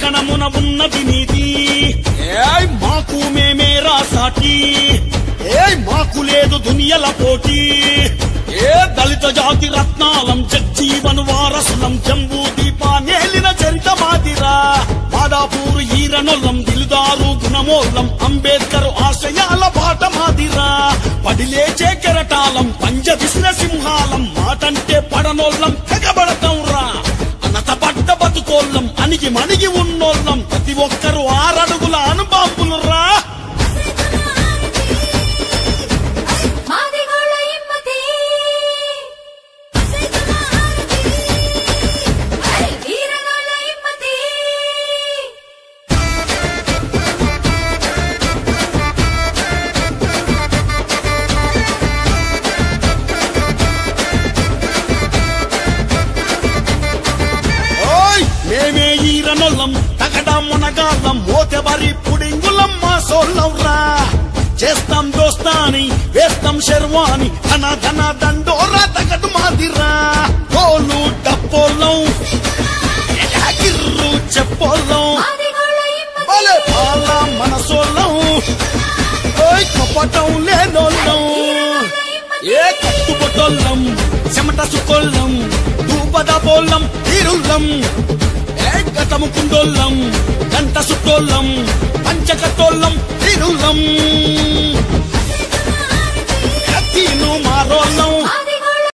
కంకణమున ఉన్నది నీతి ఏయ్ మాకు మేమే రాసాటి ఏయ్ మాకు లేదు దునియల పోటీ ఏ దళిత జాతి రత్నాలం జగ్జీవన్ వారసులం జంబూ దీపానేలిన చరిత మాదిరా మాదాపూర్ ఈరనొల్లం దిలుదారు గుణమోల్లం అంబేద్కర్ ఆశయాల బాట మాదిరా పడిలేచే కెరటాలం పంజ విసిన సింహాలం మాటంటే పడనోళ్ళం తెగబడతాం రా అన్నత పడ్డ బతుకోళ్ళం అణిగి మణిగి ఉన్నోళ్ళం ప్రతి ఒక్కరు ఆరడుగుల అనుబాంబులు రా మాదిగోళ్ళ ఇమ్మతి అరే వీరనోళ్ళ ఇమ్మతి ఓయ్ మేమే ఈరనొల్లం తగడ మునగాళ్ళం మోతెబరి పుడింగులం మా సోళ్ళం రా చేస్తాం దోస్తాని వేస్తాం శర్వాని ధన ధన దండోరా తగడు మాదిరా కోలు డప్పోళ్ళం గిర్రు చెప్పోళ్ళం మాదిగోళ్ళ ఇమ్మతి భలే పాల మనసోళ్ళం ఓయ్ కపటం లేనోళ్ళం ఏ కట్టుబొట్టోళ్ళం చెమట సుకొల్లం దూపద పోల్లం తీరుల్లం ఏ గతము కుండోళ్ళం గంట సుట్టోళ్ళం పంచకట్టోళ్ళం తీరుల్లం తీను మారోళ్ళం మాదిగోళ్ళ